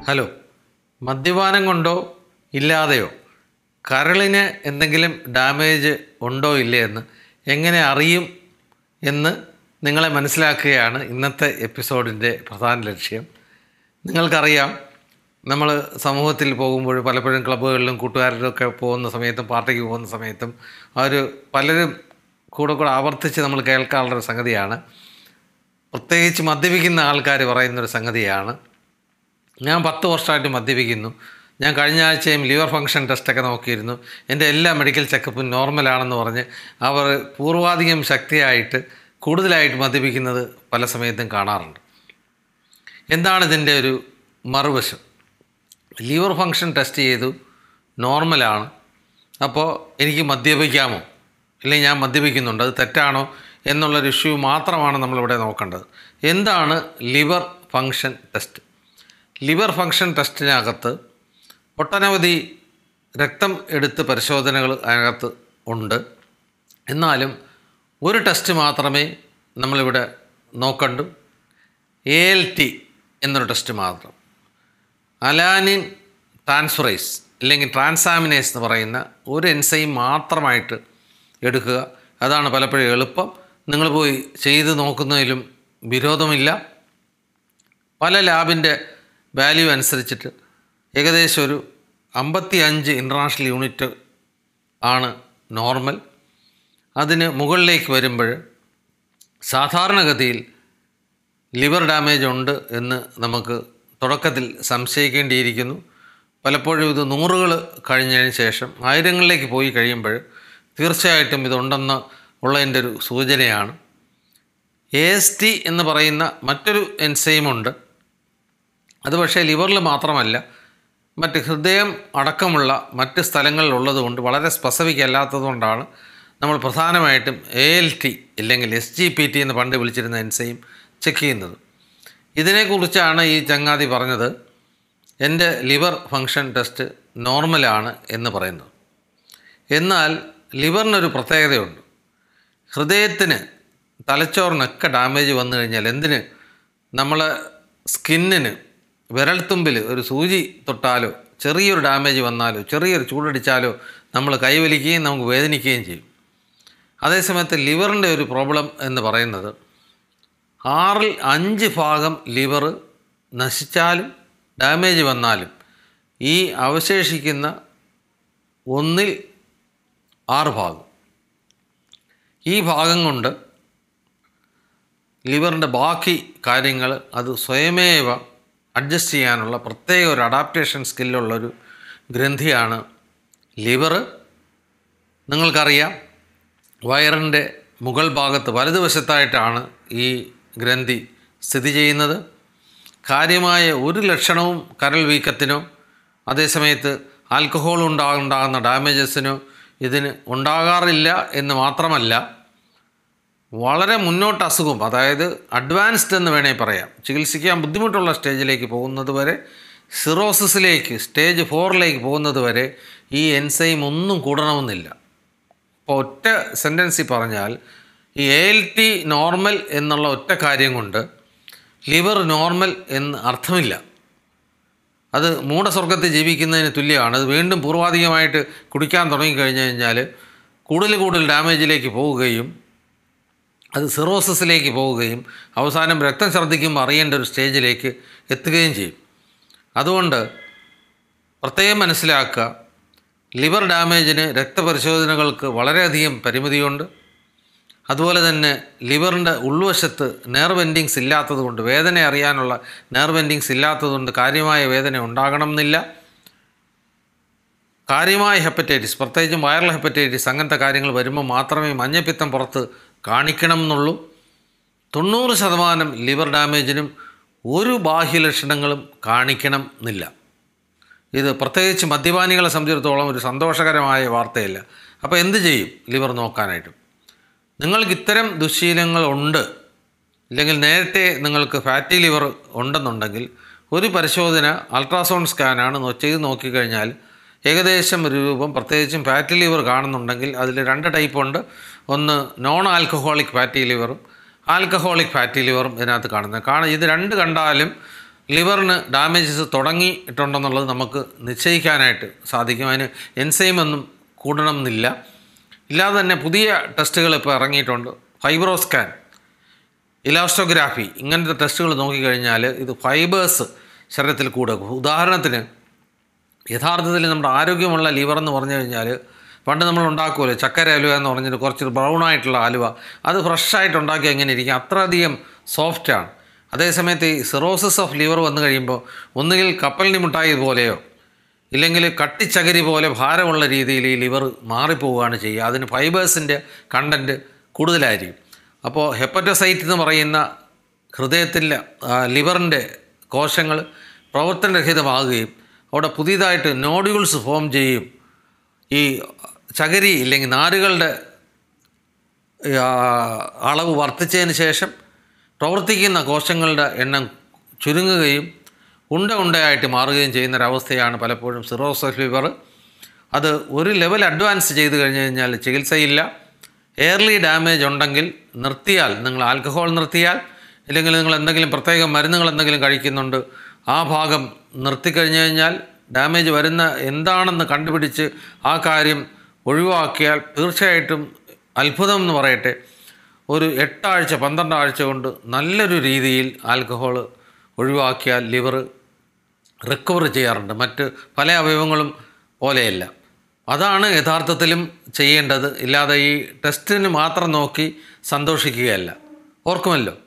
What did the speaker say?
hello മദ്യപാനം കൊണ്ടോ ഇല്ലാതെയോ കരളിന് എന്തെങ്കിലും ഡാമേജ് ഉണ്ടോ ഇല്ലേ എന്ന് എങ്ങനെ അറിയും എന്ന് നിങ്ങളെ മനസ്സിലാക്കുകയാണ് ഇന്നത്തെ എപ്പിസോഡിൻ്റെ പ്രധാന ലക്ഷ്യം നിങ്ങൾക്കറിയാം നമ്മൾ സമൂഹത്തിൽ പോകുമ്പോൾ പലപ്പോഴും ക്ലബ്ബുകളിലും കൂട്ടുകാരിലൊക്കെ പോകുന്ന സമയത്തും പാർട്ടിക്ക് പോകുന്ന സമയത്തും അവർ പലരും കൂടെ കൂടെ ആവർത്തിച്ച് നമ്മൾ കേൾക്കാനുള്ളൊരു സംഗതിയാണ് പ്രത്യേകിച്ച് മദ്യപിക്കുന്ന ആൾക്കാർ പറയുന്നൊരു സംഗതിയാണ് ഞാൻ പത്ത് വർഷമായിട്ട് മദ്യപിക്കുന്നു ഞാൻ കഴിഞ്ഞ ആഴ്ചയും ലിവർ ഫംഗ്ഷൻ ടെസ്റ്റൊക്കെ നോക്കിയിരുന്നു എൻ്റെ എല്ലാ മെഡിക്കൽ ചെക്കപ്പും നോർമലാണെന്ന് പറഞ്ഞ് അവർ പൂർവാധികം ശക്തിയായിട്ട് കൂടുതലായിട്ട് മദ്യപിക്കുന്നത് പല സമയത്തും കാണാറുണ്ട് എന്താണ് ഇതിൻ്റെ ഒരു മറുവശം ലിവർ ഫംഗ്ഷൻ ടെസ്റ്റ് ചെയ്തു നോർമലാണ് അപ്പോൾ എനിക്ക് മദ്യപിക്കാമോ ഇല്ലെങ്കിൽ ഞാൻ മദ്യപിക്കുന്നുണ്ട് അത് തെറ്റാണോ എന്നുള്ളൊരു ഇഷ്യൂ മാത്രമാണ് നമ്മളിവിടെ നോക്കേണ്ടത് എന്താണ് liver function test liver function ടെസ്റ്റിനകത്ത് ഒട്ടനവധി രക്തം എടുത്ത് പരിശോധനകൾ അതിനകത്ത് ഉണ്ട് എന്നാലും ഒരു ടെസ്റ്റ് മാത്രമേ നമ്മളിവിടെ നോക്കണ്ടു എ എൽ ടി എന്നൊരു ടെസ്റ്റ് മാത്രം അലാനിൻ ട്രാൻസ്ഫറൈസ് അല്ലെങ്കിൽ ട്രാൻസാമിനേസ് എന്ന് പറയുന്ന ഒരു എൻസൈം മാത്രമായിട്ട് എടുക്കുക അതാണ് പലപ്പോഴും എളുപ്പം നിങ്ങൾ പോയി ചെയ്ത് നോക്കുന്നതിലും വിരോധമില്ല പല ലാബിൻ്റെ വാല്യൂ അനുസരിച്ചിട്ട് ഏകദേശം ഒരു അമ്പത്തി അഞ്ച് ഇൻ്റർനാഷണൽ യൂണിറ്റ് ആണ് നോർമൽ അതിന് മുകളിലേക്ക് വരുമ്പോൾ സാധാരണഗതിയിൽ ലിവർ ഡാമേജ് ഉണ്ട് എന്ന് നമുക്ക് തുടക്കത്തിൽ സംശയിക്കേണ്ടിയിരിക്കുന്നു പലപ്പോഴും ഇത് നൂറുകൾ കഴിഞ്ഞതിന് ശേഷം ആയിരങ്ങളിലേക്ക് പോയി കഴിയുമ്പോൾ തീർച്ചയായിട്ടും ഇതുണ്ടെന്ന് ഉള്ളതിൻ്റെ ഒരു സൂചനയാണ് എ എസ് ടി എന്ന് പറയുന്ന മറ്റൊരു എൻസൈമുണ്ട് അത് പക്ഷേ ലിവറിൽ മാത്രമല്ല മറ്റ് ഹൃദയം അടക്കമുള്ള മറ്റ് സ്ഥലങ്ങളിലുള്ളത് കൊണ്ട് വളരെ സ്പെസിഫിക് അല്ലാത്തതുകൊണ്ടാണ് നമ്മൾ പ്രധാനമായിട്ടും എ എൽ ടി ഇല്ലെങ്കിൽ എസ് ജി പി ടി എന്ന് പണ്ട് വിളിച്ചിരുന്ന എൻസൈം ചെക്ക് ചെയ്യുന്നത് ഇതിനെക്കുറിച്ചാണ് ഈ ചങ്ങാതി പറഞ്ഞത് എൻ്റെ ലിവർ ഫങ്ഷൻ ടെസ്റ്റ് നോർമലാണ് എന്ന് പറയുന്നത് എന്നാൽ ലിവറിനൊരു പ്രത്യേകതയുണ്ട് ഹൃദയത്തിന് തലച്ചോറിനൊക്കെ ഡാമേജ് വന്നു കഴിഞ്ഞാൽ എന്തിന് നമ്മളെ സ്കിന്നിന് വിരൽത്തുമ്പിൽ ഒരു സൂചി തൊട്ടാലോ ചെറിയൊരു ഡാമേജ് വന്നാലോ ചെറിയൊരു ചൂടടിച്ചാലോ നമ്മൾ കൈവലിക്കുകയും നമുക്ക് വേദനിക്കുകയും ചെയ്യും അതേസമയത്ത് ലിവറിൻ്റെ ഒരു പ്രോബ്ലം എന്ന് പറയുന്നത് ആറിൽ അഞ്ച് ഭാഗം ലിവർ നശിച്ചാലും ഡാമേജ് വന്നാലും ഈ അവശേഷിക്കുന്ന ഒന്നിൽ ആറ് ഭാഗം ഈ ഭാഗം കൊണ്ട് ലിവറിൻ്റെ ബാക്കി കാര്യങ്ങൾ അത് സ്വയമേവ അഡ്ജസ്റ്റ് ചെയ്യാനുള്ള പ്രത്യേക ഒരു അഡാപ്റ്റേഷൻ സ്കില്ലുള്ളൊരു ഗ്രന്ഥിയാണ് ലിവർ നിങ്ങൾക്കറിയാം വയറിൻ്റെ മുകൾ ഭാഗത്ത് വലതുവശത്തായിട്ടാണ് ഈ ഗ്രന്ഥി സ്ഥിതി ചെയ്യുന്നത് കാര്യമായ ഒരു ലക്ഷണവും കരൾ വീക്കത്തിനോ അതേസമയത്ത് ആൽക്കഹോൾ ഉണ്ടാകുന്ന ഡാമേജസിനോ ഇതിന് ഉണ്ടാകാറില്ല എന്ന് മാത്രമല്ല വളരെ മുന്നോട്ട് അസുഖം അതായത് അഡ്വാൻസ്ഡ് എന്ന് വേണേൽ പറയാം ചികിത്സിക്കാൻ ബുദ്ധിമുട്ടുള്ള സ്റ്റേജിലേക്ക് പോകുന്നത് വരെ സിറോസിസിലേക്ക് സ്റ്റേജ് ഫോറിലേക്ക് പോകുന്നത് വരെ ഈ എൻസൈം ഒന്നും കൂടണമെന്നില്ല ഇപ്പോൾ ഒറ്റ സെൻറ്റൻസിൽ പറഞ്ഞാൽ ഈ എ എൽ ടി നോർമൽ എന്നുള്ള ഒറ്റ കാര്യം കൊണ്ട് ലിവർ നോർമൽ എന്ന് അർത്ഥമില്ല അത് മൂഢസ്വർഗത്തിൽ ജീവിക്കുന്നതിന് തുല്യമാണ് അത് വീണ്ടും പൂർവാധികമായിട്ട് കുടിക്കാൻ തുടങ്ങിക്കഴിഞ്ഞു കഴിഞ്ഞാൽ കൂടുതൽ കൂടുതൽ ഡാമേജിലേക്ക് പോവുകയും അത് സിറോസിസിലേക്ക് പോവുകയും അവസാനം രക്തം ഛർദ്ദിക്കുമ്പോൾ അറിയേണ്ട ഒരു സ്റ്റേജിലേക്ക് എത്തുകയും ചെയ്യും അതുകൊണ്ട് പ്രത്യേകം മനസ്സിലാക്കുക ലിവർ ഡാമേജിന് രക്തപരിശോധനകൾക്ക് വളരെയധികം പരിമിതിയുണ്ട് അതുപോലെ തന്നെ ലിവറിൻ്റെ ഉൾവശത്ത് നെർവ് എൻഡിങ്സ് ഇല്ലാത്തതുകൊണ്ട് വേദന അറിയാനുള്ള നെർവ് എൻഡിങ്സ് ഇല്ലാത്തതുകൊണ്ട് കാര്യമായ വേദന ഉണ്ടാകണം എന്നില്ല കാര്യമായ ഹെപ്പറ്റൈറ്റിസ് പ്രത്യേകിച്ചും വൈറൽ ഹെപ്പറ്റൈറ്റിസ് അങ്ങനത്തെ കാര്യങ്ങൾ വരുമ്പോൾ മാത്രമേ മഞ്ഞപ്പിത്തം പുറത്ത് കാണിക്കണം എന്നുള്ളൂ തൊണ്ണൂറ് ശതമാനം ലിവർ ഡാമേജിനും ഒരു ബാഹ്യലക്ഷണങ്ങളും കാണിക്കണം എന്നില്ല ഇത് പ്രത്യേകിച്ച് മദ്യപാനികളെ സംബന്ധിച്ചിടത്തോളം ഒരു സന്തോഷകരമായ വാർത്തയല്ല അപ്പോൾ എന്ത് ചെയ്യും ലിവർ നോക്കാനായിട്ട് നിങ്ങൾക്ക് ഇത്തരം ദുശ്ശീലങ്ങൾ ഉണ്ട് ഇല്ലെങ്കിൽ നേരത്തെ നിങ്ങൾക്ക് ഫാറ്റി ലിവർ ഉണ്ടെന്നുണ്ടെങ്കിൽ ഒരു പരിശോധന അൾട്രാസൗണ്ട് സ്കാനാണ് നോ- ചെയ്ത് നോക്കിക്കഴിഞ്ഞാൽ ഏകദേശം ഒരു രൂപം പ്രത്യേകിച്ചും ഫാറ്റി ലിവർ കാണുന്നുണ്ടെങ്കിൽ അതിൽ രണ്ട് ടൈപ്പ് ഉണ്ട് ഒന്ന് നോൺ ആൽക്കഹോളിക് ഫാറ്റി ലിവറും ആൽക്കഹോളിക് ഫാറ്റി ലിവറും ഇതിനകത്ത് കാണുന്നത് കാണാൻ ഇത് രണ്ട് കണ്ടാലും ലിവറിന് ഡാമേജസ് തുടങ്ങിയിട്ടുണ്ടെന്നുള്ളത് നമുക്ക് നിശ്ചയിക്കാനായിട്ട് സാധിക്കും അതിന് എൻസൈം ഒന്നും കൂടണമെന്നില്ല ഇല്ലാതെ തന്നെ പുതിയ ടെസ്റ്റുകൾ ഇപ്പോൾ ഇറങ്ങിയിട്ടുണ്ട് ഫൈബ്രോസ്കാൻ ഇലാസ്റ്റോഗ്രാഫി ഇങ്ങനത്തെ ടെസ്റ്റുകൾ നോക്കിക്കഴിഞ്ഞാൽ ഇത് ഫൈബേഴ്സ് ശരീരത്തിൽ കൂടുക ഉദാഹരണത്തിന് യഥാർത്ഥത്തിൽ നമ്മുടെ ആരോഗ്യമുള്ള ലിവർ എന്ന് പറഞ്ഞു കഴിഞ്ഞാൽ പണ്ട് നമ്മൾ ഉണ്ടാക്കുമല്ലോ ചക്കര അലുവ എന്ന് പറഞ്ഞിട്ട് കുറച്ച് ബ്രൗൺ ആയിട്ടുള്ള അലുവ അത് ഫ്രഷായിട്ട് ഉണ്ടാക്കി എങ്ങനെ ഇരിക്കും അത്രയധികം സോഫ്റ്റാണ് അതേസമയത്ത് ഈ സിറോസിസ് ഓഫ് ലിവർ വന്നു കഴിയുമ്പോൾ ഒന്നുകിൽ കപ്പലിനി മുട്ടായി പോലെയോ ഇല്ലെങ്കിൽ കട്ടിച്ചകരി പോലെ ഭാരമുള്ള രീതിയിൽ ഈ ലിവർ മാറിപ്പോവുകയാണ് ചെയ്യുക അതിന് ഫൈബേഴ്സിൻ്റെ കണ്ടൻറ്റ് കൂടുതലായിരിക്കും അപ്പോൾ ഹെപ്പറ്റോസൈറ്റ് എന്ന് പറയുന്ന ഹൃദയത്തിലെ ലിവറിൻ്റെ കോശങ്ങൾ പ്രവർത്തനരഹിതമാകുകയും അവിടെ പുതിയതായിട്ട് നോഡ്യൂൾസ് ഫോം ചെയ്യും ഈ ചകരി ഇല്ലെങ്കിൽ നാരുകളുടെ ആ, അളവ് വർദ്ധിച്ചതിന് ശേഷം പ്രവർത്തിക്കുന്ന കോശങ്ങളുടെ എണ്ണം ചുരുങ്ങുകയും ഉണ്ട ഉണ്ടയായിട്ട് മാറുകയും ചെയ്യുന്ന ഒരവസ്ഥയാണ് പലപ്പോഴും സിറോസസ് ലിവർ അത് ഒരു ലെവൽ അഡ്വാൻസ് ചെയ്ത് കഴിഞ്ഞ് കഴിഞ്ഞാൽ ചികിത്സയില്ല എയർലി ഡാമേജ് ഉണ്ടെങ്കിൽ നിർത്തിയാൽ നിങ്ങൾ ആൽക്കഹോൾ നിർത്തിയാൽ ഇല്ലെങ്കിൽ നിങ്ങൾ എന്തെങ്കിലും പ്രത്യേക മരുന്നുകൾ എന്തെങ്കിലും കഴിക്കുന്നുണ്ട് ആ ഭാഗം നിർത്തിക്കഴിഞ്ഞ് കഴിഞ്ഞാൽ ഡാമേജ് വരുന്ന എന്താണെന്ന് കണ്ടുപിടിച്ച് ആ കാര്യം ഒഴിവാക്കിയാൽ തീർച്ചയായിട്ടും അത്ഭുതം എന്ന് പറയട്ടെ ഒരു എട്ടാഴ്ച പന്ത്രണ്ട് ആഴ്ച കൊണ്ട് നല്ലൊരു രീതിയിൽ ആൽക്കഹോൾ ഒഴിവാക്കിയാൽ ലിവർ റിക്കവർ ചെയ്യാറുണ്ട് മറ്റ് പല അവയവങ്ങളും പോലെയല്ല അതാണ് യഥാർത്ഥത്തിലും ചെയ്യേണ്ടത് ഇല്ലാതെ ഈ ടെസ്റ്റിന് മാത്രം നോക്കി സന്തോഷിക്കുകയല്ല ഓർക്കുമല്ലോ